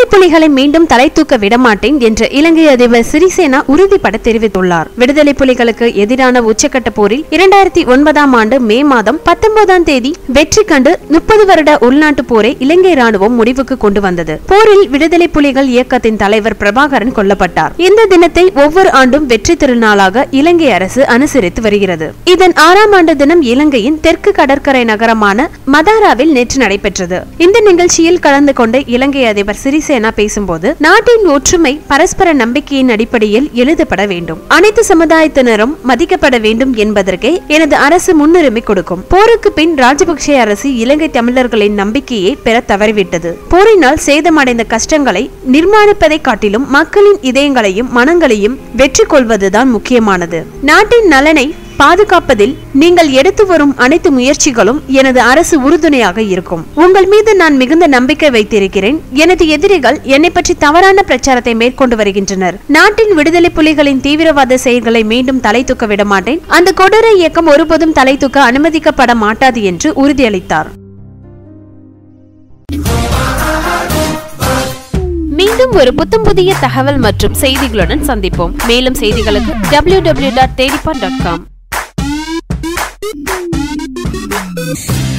புலிகளை மீண்டும் தலை தூக்க விடமாட்டேன் என்று இலங்கை அதிபர் சிறிசேனா உறுதிபட தெரிவித்துள்ளார் விடுதலை புலிகளுக்கு எதிரான உச்சக்கட்ட போரில் இரண்டாயிரத்தி ஒன்பதாம் ஆண்டு மே மாதம் பத்தொன்பதாம் தேதி வெற்றி கண்டு முப்பது வருட உள்நாட்டு போரை இலங்கை ராணுவம் முடிவுக்கு கொண்டு வந்தது போரில் விடுதலை புலிகள் இயக்கத்தின் தலைவர் பிரபாகரன் கொல்லப்பட்டார் இந்த தினத்தை ஒவ்வொரு ஆண்டும் வெற்றி திருநாளாக இலங்கை அரசு அனுசரித்து வருகிறது இதன் ஆறாம் ஆண்டு தினம் இலங்கையின் தெற்கு கடற்கரை நகரமான மதாராவில் நேற்று நடைபெற்றது இந்த நிகழ்ச்சியில் கலந்து கொண்ட இலங்கை அதிபர் சிறிசேனா பேசும்போது நாட்டின் ஒற்றுமை பரஸ்பர நம்பிக்கையின் அடிப்படையில் எழுதப்பட வேண்டும் அனைத்து சமுதாயத்தினரும் மதிக்கப்பட வேண்டும் என்பதற்கே எனது அரசு முன்னுரிமை கொடுக்கும் போருக்கு பின் ராஜபக்சே அரசு இலங்கை தமிழர்களின் நம்பிக்கையை பெற தவறிவிட்டது போரினால் சேதமடைந்த கஷ்டங்களை நிர்மாணிப்பதை காட்டிலும் மக்களின் இதயங்களையும் மனங்களையும் வெற்றி கொள்வதுதான் முக்கியமானது நாட்டின் நலனை பாதுகாப்பதில் நீங்கள் எடுத்து வரும் அனைத்து முயற்சிகளும் எனது அரசு உறுதுணையாக இருக்கும் உங்கள் மீது நான் மிகுந்த நம்பிக்கை வைத்திருக்கிறேன் எனது எதிரிகள் என்னை பற்றி தவறான பிரச்சாரத்தை மேற்கொண்டு வருகின்றனர் நாட்டின் விடுதலை புலிகளின் தீவிரவாத செயல்களை மீண்டும் தலை தூக்க விட மாட்டேன் அந்த கொடூர இயக்கம் ஒருபோதும் தலை தூக்க அனுமதிக்கப்பட மாட்டாது என்று உறுதியளித்தார் மீண்டும் ஒரு புத்தம் புதிய தகவல் மற்றும் செய்திகளுடன் சந்திப்போம் மேலும் செய்திகளுக்கு டபிள்யூ டபிள்யூ டாட் தேடிப்பான் டாட் காம்